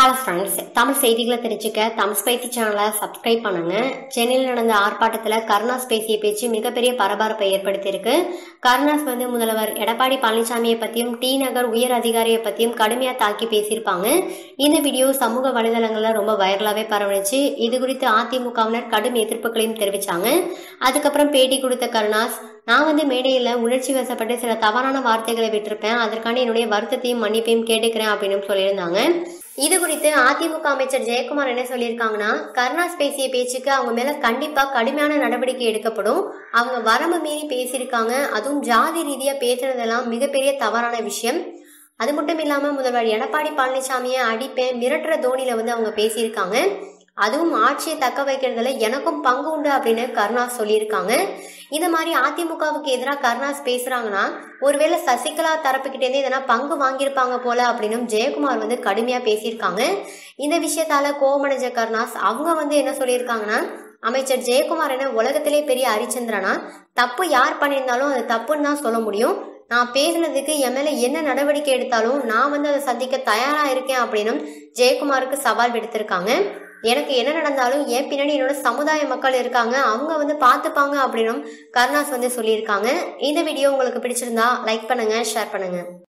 hello friends Tamil செய்திகளை தெரிஞ்சுக்க Tamil spicy சேனலை சப்ஸ்கிரைப் பண்ணுங்க சென்னையில் நடந்த ஆர்ப்பாட்டத்தில் கருணாஸ் பேசிய பேச்சு மிகப்பெரிய பரபரப்பை ஏற்படுத்தியிருக்கு கருணாஸ் வந்து முதல்வர் எடப்பாடி பழனிசாமியை பற்றியும் டி நகர் உயர் அதிகாரியை பற்றியும் கடுமையாக தாக்கி பேசியிருப்பாங்க இந்த வீடியோ சமூக வலைதளங்களில் ரொம்ப வைரலாகவே பரவணுச்சு இது குறித்து அதிமுகவினர் கடும் எதிர்ப்புகளையும் தெரிவித்தாங்க அதுக்கப்புறம் பேட்டி கொடுத்த கருணாஸ் நான் வந்து மேடையில் உணர்ச்சி வசப்பட்டு சில தவறான வார்த்தைகளை விட்டிருப்பேன் அதற்கான என்னுடைய வருத்தத்தையும் மன்னிப்பையும் கேட்டுக்கிறேன் அப்படின்னு சொல்லியிருந்தாங்க இது குறித்து அதிமுக அமைச்சர் ஜெயக்குமார் என்ன சொல்லியிருக்காங்கன்னா கருணாஸ் பேசிய பேச்சுக்கு அவங்க மேல கண்டிப்பா கடுமையான நடவடிக்கை எடுக்கப்படும் அவங்க வரம்பு மீறி பேசியிருக்காங்க அதுவும் ஜாதி ரீதியா பேசுனதெல்லாம் மிகப்பெரிய தவறான விஷயம் அது மட்டும் இல்லாம முதல்வர் எடப்பாடி பழனிசாமியை அடிப்பேன் மிரட்டுற தோனியில வந்து அவங்க பேசியிருக்காங்க அதுவும் ஆட்சியை தக்க வைக்கிறதுல எனக்கும் பங்கு உண்டு அப்படின்னு கருணாஸ் சொல்லியிருக்காங்க இந்த மாதிரி அதிமுகவுக்கு எதிராக கருணாஸ் பேசுறாங்கன்னா ஒருவேளை சசிகலா தரப்புக்கிட்டேருந்து எதனா பங்கு வாங்கியிருப்பாங்க போல அப்படின்னு ஜெயக்குமார் வந்து கடுமையா பேசியிருக்காங்க இந்த விஷயத்தால கோவமடைஞ்ச கருணாஸ் அவங்க வந்து என்ன சொல்லியிருக்காங்கன்னா அமைச்சர் ஜெயக்குமார் என்ன உலகத்திலே பெரிய ஹரிச்சந்திரனா தப்பு யார் பண்ணியிருந்தாலும் அது தப்புன்னு தான் சொல்ல முடியும் நான் பேசுனதுக்கு என் மேல என்ன நடவடிக்கை எடுத்தாலும் நான் வந்து அதை சந்திக்க தயாரா இருக்கேன் அப்படின்னும் ஜெயக்குமாருக்கு சவால் விடுத்திருக்காங்க எனக்கு என்ன நடந்தாலும் என் பின்னாடி என்னோட சமுதாய மக்கள் இருக்காங்க அவங்க வந்து பார்த்துப்பாங்க அப்படின்னும் கருணாஸ் வந்து சொல்லியிருக்காங்க இந்த வீடியோ உங்களுக்கு பிடிச்சிருந்தா லைக் பண்ணுங்க ஷேர் பண்ணுங்க